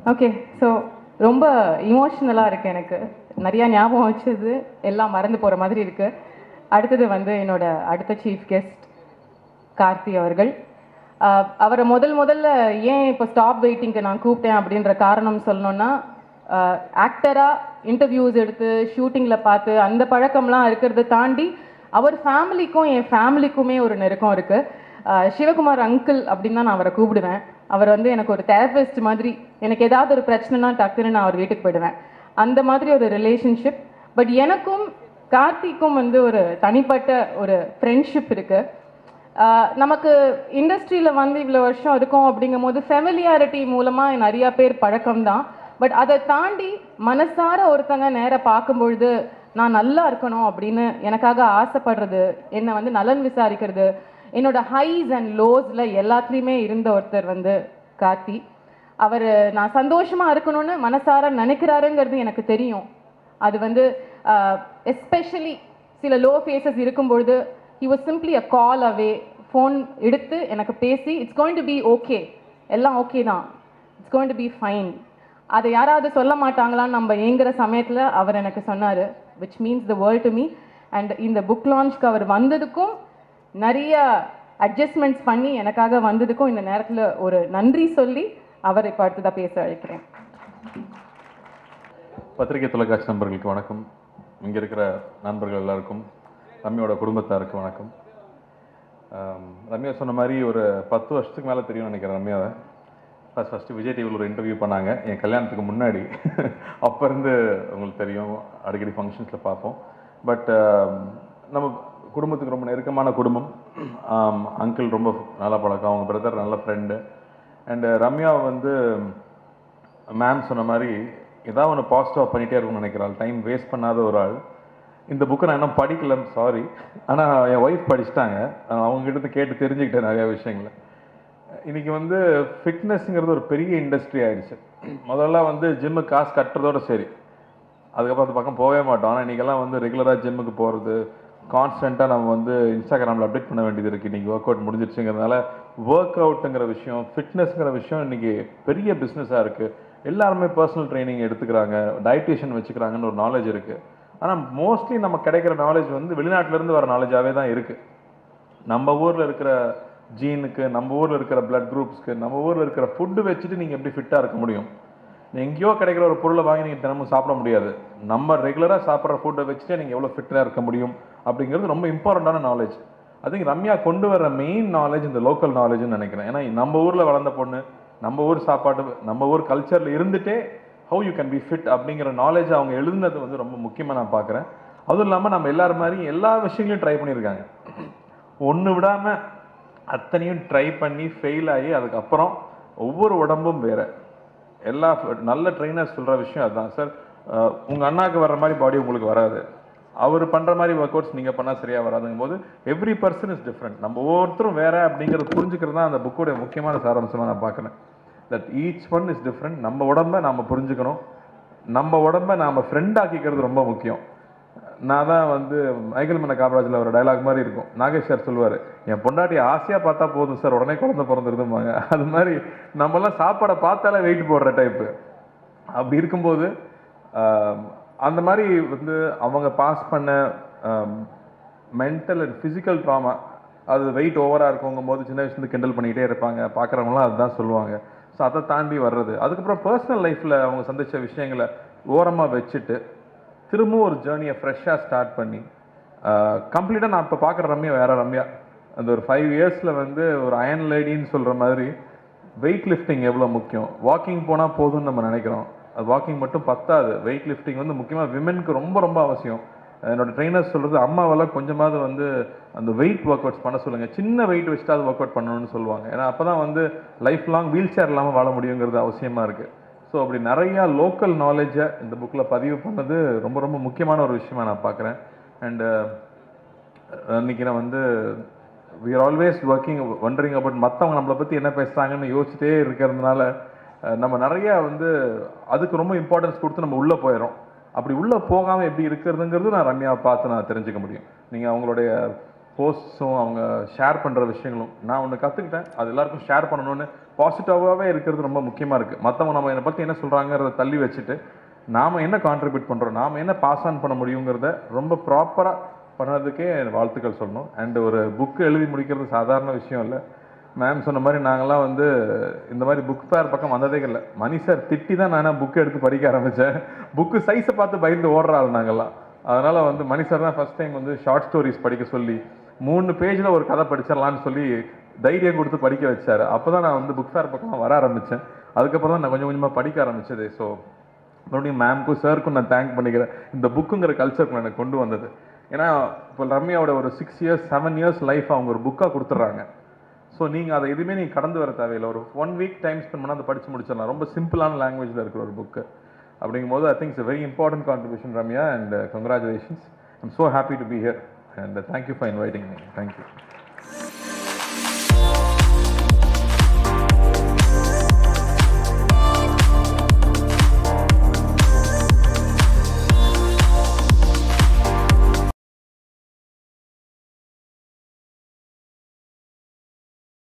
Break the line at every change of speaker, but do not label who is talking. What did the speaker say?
okay so ரொம்ப இமோஷ்னலாக இருக்குது எனக்கு நிறையா ஞாபகம் வச்சது எல்லாம் மறந்து போகிற மாதிரி இருக்குது அடுத்தது வந்து என்னோட அடுத்த சீஃப் கெஸ்ட் கார்த்தி அவர்கள் ஆஹ் அவரை முதல் முதல்ல ஏன் இப்போ ஸ்டாப் வெயிட்டிங்க்கு நான் கூப்பிட்டேன் அப்படின்ற காரணம் சொல்லணும்னா ஆக்டராக இன்டர்வியூஸ் எடுத்து ஷூட்டிங்கில் பார்த்து அந்த பழக்கம்லாம் இருக்கிறத தாண்டி அவர் ஃபேமிலிக்கும் என் ஃபேமிலிக்குமே ஒரு நெருக்கம் இருக்குது சிவகுமார் அங்கிள் அப்படின்னு தான் நான் அவரை கூப்பிடுவேன் அவர் வந்து எனக்கு ஒரு தெரபிஸ்ட் மாதிரி எனக்கு ஏதாவது ஒரு பிரச்சனைனா டக்குன்னு நான் அவர் வீட்டுக்கு போயிடுவேன் அந்த மாதிரி ஒரு ரிலேஷன்ஷிப் பட் எனக்கும் கார்த்திக்கும் வந்து ஒரு தனிப்பட்ட ஒரு ஃப்ரெண்ட்ஷிப் இருக்குது ஆஹ் நமக்கு இண்டஸ்ட்ரியில் வந்து இவ்வளோ வருஷம் இருக்கோம் அப்படிங்கும் போது ஃபெமிலியாரிட்டி மூலமாக நிறையா பேர் பழக்கம்தான் பட் அதை தாண்டி மனசார ஒருத்தங்க நேராக பார்க்கும்பொழுது நான் நல்லா இருக்கணும் அப்படின்னு எனக்காக ஆசைப்படுறது என்னை வந்து நலன் விசாரிக்கிறது என்னோட ஹைஸ் அண்ட் லோஸில் எல்லாத்துலேயுமே இருந்த ஒருத்தர் வந்து கார்த்தி அவர் நான் சந்தோஷமாக இருக்கணும்னு மனசார நினைக்கிறாருங்கிறது எனக்கு தெரியும் அது வந்து எஸ்பெஷலி சில லோ ஃபேஸஸ் இருக்கும்பொழுது he was simply a call away phone எடுத்து எனக்கு பேசி it's going to be okay எல்லாம் ஓகே தான் it's going to be fine அதை யாராவது சொல்ல மாட்டாங்களான்னு நம்ம ஏங்குற சமயத்தில் அவர் எனக்கு சொன்னார் which means the world to me and இந்த புக் லான்ச்க்கு அவர் வந்ததுக்கும் நிறைய அட்ஜஸ்ட்மெண்ட்ஸ் பண்ணி எனக்காக வந்ததுக்கும் இந்த நேரத்தில் ஒரு நன்றி சொல்லி அவர் இப்போ அடுத்ததாக பேச அழைக்கிறேன்
பத்திரிகை தொலைக்காட்சி நண்பர்களுக்கு வணக்கம் இங்கே இருக்கிற நண்பர்கள் எல்லாருக்கும் ரம்யாவோட குடும்பத்தாருக்கு வணக்கம் ஆம், ரம்யா சொன்ன மாதிரி ஒரு பத்து வருஷத்துக்கு மேலே தெரியும்னு நினைக்கிறேன் ரம்யாவை ஃபஸ்ட் ஃபஸ்ட்டு விஜய் டிவியில் ஒரு இன்டர்வியூ பண்ணாங்க என் கல்யாணத்துக்கு முன்னாடி அப்போ இருந்து உங்களுக்கு தெரியும் அடிக்கடி ஃபங்க்ஷன்ஸில் பார்ப்போம் பட் நம்ம குடும்பத்துக்கு ரொம்ப நெருக்கமான குடும்பம் அங்கிள் ரொம்ப நல்லா பழக்கம் அவங்க பிரதர் நல்ல ஃப்ரெண்டு அண்டு ரம்யா வந்து மேம் சொன்ன மாதிரி ஏதாவது ஒன்று பாசிட்டிவாக பண்ணிகிட்டே இருக்கும்னு நினைக்கிறாள் டைம் வேஸ்ட் பண்ணாத ஒரு ஆள் இந்த புக்கை நான் இன்னும் படிக்கல சாரி ஆனால் என் ஒய்ஃப் படிச்சிட்டாங்க நான் அவங்ககிட்ட கேட்டு தெரிஞ்சுக்கிட்டேன் நிறையா விஷயங்களை இன்னைக்கு வந்து ஃபிட்னஸ்ங்கிறது ஒரு பெரிய இண்டஸ்ட்ரி ஆயிடுச்சு முதல்ல வந்து ஜிம்முக்கு காசு கட்டுறதோட சரி அதுக்கப்புறம் அந்த பக்கம் போகவே மாட்டோம் ஆனால் இன்றைக்கெல்லாம் வந்து ரெகுலராக ஜிம்முக்கு போகிறது கான்ஸ்டண்ட்டாக நம்ம வந்து இன்ஸ்டாகிராமில் அப்டேட் பண்ண வேண்டியது இருக்குது இன்றைக்கி ஒர்க் அவுட் முடிஞ்சிருச்சுங்கிறதுனால ஒர்க் அவுட்டுங்கிற விஷயம் ஃபிட்னஸ்ங்கிற விஷயம் இன்றைக்கி பெரிய பிஸ்னஸாக இருக்குது எல்லாருமே பர்சனல் ட்ரைனிங் எடுத்துக்கிறாங்க டயட்டிஷியன் வச்சுக்கிறாங்கன்னு ஒரு நாலேஜ் இருக்குது ஆனால் மோஸ்ட்லி நம்ம கிடைக்கிற நாலேஜ் வந்து வெளிநாட்டிலேருந்து வர நாலேஜாகவே தான் இருக்குது நம்ம ஊரில் இருக்கிற ஜீனுக்கு நம்ம ஊரில் இருக்கிற பிளட் குரூப்ஸ்க்கு நம்ம ஊரில் இருக்கிற ஃபுட்டு வச்சுட்டு நீங்கள் எப்படி ஃபிட்டாக இருக்க முடியும் நீ எங்கேயோ கிடைக்கிற ஒரு பொருளை வாங்கி நீங்கள் தினமும் சாப்பிட முடியாது நம்ம ரெகுலராக சாப்பிட்ற ஃபுட்டை வச்சுட்டு நீங்கள் எவ்வளோ ஃபிட்டாக இருக்க முடியும் அப்படிங்கிறது ரொம்ப இம்பார்ட்டண்டான நாலேஜ் ஐ திங்க் ரம்யா கொண்டு வர மெயின் நாலேஜ் இந்த லோக்கல் நாலேஜ்னு நினைக்கிறேன் ஏன்னா நம்ம ஊரில் வளர்ந்த பொண்ணு நம்ம ஊர் சாப்பாடு நம்ம ஊர் கல்ச்சரில் இருந்துட்டே how you can be fit அப்படிங்கிற நாலேஜ் அவங்க எழுதுனது வந்து ரொம்ப முக்கியமாக நான் பார்க்குறேன் அதுவும் இல்லாமல் நம்ம எல்லாரும் மாதிரியும் எல்லா விஷயங்களையும் ட்ரை பண்ணியிருக்காங்க ஒன்று விடாமல் அத்தனையும் ட்ரை பண்ணி ஃபெயில் ஆகி அதுக்கப்புறம் ஒவ்வொரு உடம்பும் வேற எல்லா நல்ல ட்ரைனர்ஸ் சொல்கிற விஷயம் அதுதான் சார் உங்கள் அண்ணாக்கு வர்ற மாதிரி பாடி உங்களுக்கு வராது அவர் பண்ணுற மாதிரி ஒர்க் அவுட்ஸ் நீங்கள் பண்ணால் சரியாக வராதுங்கும் போது எவ்ரி பர்சன் இஸ் டிஃப்ரெண்ட் நம்ம ஒவ்வொருத்தரும் வேற அப்படிங்கிறது புரிஞ்சுக்கிறது தான் அந்த புக்கோட முக்கியமான சாராம்சமாக நான் பார்க்குறேன் that each one is different நம்ம உடம்ப நாம் புரிஞ்சுக்கணும் நம்ம உடம்ப நாம் ஃப்ரெண்ட் ஆக்கிக்கிறது ரொம்ப முக்கியம் நான் தான் வந்து மைக்கேல் மன்ன காமராஜில் ஒரு டயலாக் மாதிரி இருக்கும் நாகேஷ் சார் சொல்லுவார் என் பொண்டாட்டி ஆசையாக பார்த்தா போதும் சார் உடனே குழந்தை பிறந்துருதும்பாங்க அது மாதிரி நம்மலாம் சாப்பாடை பார்த்தாலே வெயிட் போடுற டைப்பு அப்படி இருக்கும்போது ஆம், அந்த மாதிரி வந்து அவங்க பாஸ் பண்ண மென்டல் அண்ட் ஃபிசிக்கல் ட்ராமா அது வெயிட் ஓவராக இருக்கவங்கும் போது சின்ன வயசுலேருந்து கிண்டல் பண்ணிக்கிட்டே இருப்பாங்க பார்க்குறவங்களாம் அதுதான் சொல்லுவாங்க ஸோ அதை தாண்டி வர்றது அதுக்கப்புறம் பர்சனல் லைஃப்பில் அவங்க சந்திச்ச விஷயங்களை ஓரமாக வச்சுட்டு திரும்பவும் ஒரு ஜேர்னியை ஃப்ரெஷ்ஷாக ஸ்டார்ட் பண்ணி கம்ப்ளீட்டாக நான் இப்போ பார்க்குற ரம்யா வேற ரம்யா அந்த ஒரு ஃபைவ் இயர்ஸில் வந்து ஒரு அயன் லேடின்னு சொல்கிற மாதிரி வெயிட் லிஃப்டிங் எவ்வளோ முக்கியம் வாக்கிங் போனால் போதும்னு நம்ம நினைக்கிறோம் அது வாக்கிங் மட்டும் பத்தாது வெயிட் லிஃப்டிங் வந்து முக்கியமாக விமென்க்கு ரொம்ப ரொம்ப அவசியம் என்னோட ட்ரைனர் சொல்கிறது அம்மாவெல்லாம் கொஞ்சமாவது வந்து அந்த வெயிட் ஒர்க் அவுட்ஸ் பண்ண சொல்லுங்கள் சின்ன வெயிட் வச்சுட்டு அது ஒர்க் அவுட் பண்ணணும்னு சொல்லுவாங்க ஏன்னா அப்போ தான் வந்து லைஃப் லாங் வீல் சேர் இல்லாமல் வாழ முடியுங்கிறது அவசியமாக இருக்குது ஸோ அப்படி நிறையா லோக்கல் நாலேஜை இந்த புக்கில் பதிவு பண்ணது ரொம்ப ரொம்ப முக்கியமான ஒரு விஷயமா நான் பார்க்குறேன் அண்டு இன்னைக்கு நான் வந்து we are always working wondering about மற்றவங்க நம்மளை பற்றி என்ன பேசுகிறாங்கன்னு யோசிச்சுட்டே இருக்கிறதுனால அஹ், நம்ம நிறைய வந்து அதுக்கு ரொம்ப இம்பார்ட்டன்ஸ் கொடுத்து நம்ம உள்ளே போயிடும் அப்படி உள்ளே போகாமல் எப்படி இருக்கிறதுங்கிறது நான் ரம்யாவை பார்த்து நான் தெரிஞ்சுக்க முடியும் நீங்கள் அவங்களுடைய போஸ்ட்ஸும் அவங்க ஷேர் பண்ணுற விஷயங்களும் நான் ஒன்று கற்றுக்கிட்டேன் அது எல்லாருக்கும் ஷேர் பண்ணணும்னு பாசிட்டிவாகவே இருக்கிறது ரொம்ப முக்கியமாக இருக்குது மற்றவங்க நம்ம என்னை பற்றி என்ன சொல்கிறாங்கிறத தள்ளி வச்சுட்டு நாம் என்ன கான்ட்ரிபியூட் பண்ணுறோம் நாம் என்ன பாஸ் ஆன் பண்ண முடியுங்கிறத ரொம்ப ப்ராப்பராக பண்ணதுக்கே வாழ்த்துக்கள் சொல்லணும் அண்ட் ஒரு புக்கு எழுதி முடிக்கிறது சாதாரண விஷயம் இல்லை மேம் சொன்ன மாதிரி நாங்கள்லாம் வந்து இந்த மாதிரி புக் ஃபேர் பக்கம் வந்ததே இல்லை மணி சார் திட்டி தான் நான் புக்கு எடுத்து படிக்க ஆரம்பித்தேன் புக்கு சைஸை பார்த்து பயந்து ஓடுற ஆள் நாங்கள்லாம் அதனால் வந்து மணி சார் தான் ஃபஸ்ட் டைம் வந்து ஷார்ட் ஸ்டோரிஸ் படிக்க சொல்லி மூணு பேஜில் ஒரு கதை படிச்சிடலான்னு சொல்லி தைரியம் கொடுத்து படிக்க வச்சார் அப்போ தான் நான் வந்து புக் ஃபேர் பக்கம் வர ஆரம்பித்தேன் அதுக்கப்புறம் தான் நான் கொஞ்சம் கொஞ்சமாக படிக்க ஆரம்பிச்சது ஸோ மறுபடியும் மேம்க்கும் சாருக்கும் நான் தேங்க் பண்ணிக்கிறேன் இந்த புக்குங்கிற கல்ச்சருக்கு எனக்கு கொண்டு வந்தது ஏன்னா இப்போ ரம்யாவோட ஒரு six years seven years life அவங்க ஒரு புக்காக கொடுத்துட்றாங்க ஸோ நீங்கள் அதை எதுவுமே நீங்கள் கடந்து வர தேவையில்லை ஒரு ஒன் வீக் டைம் ஸ்பெண்ட் பண்ணால் அதை படித்து முடிச்சிடலாம் ரொம்ப சிம்பிளான லாங்குவேஜில் இருக்கிற ஒரு புக்கு அப்படிங்கும்போது I think it's very important contribution Ramya and congratulations I'm so happy to be here and thank you for inviting me thank you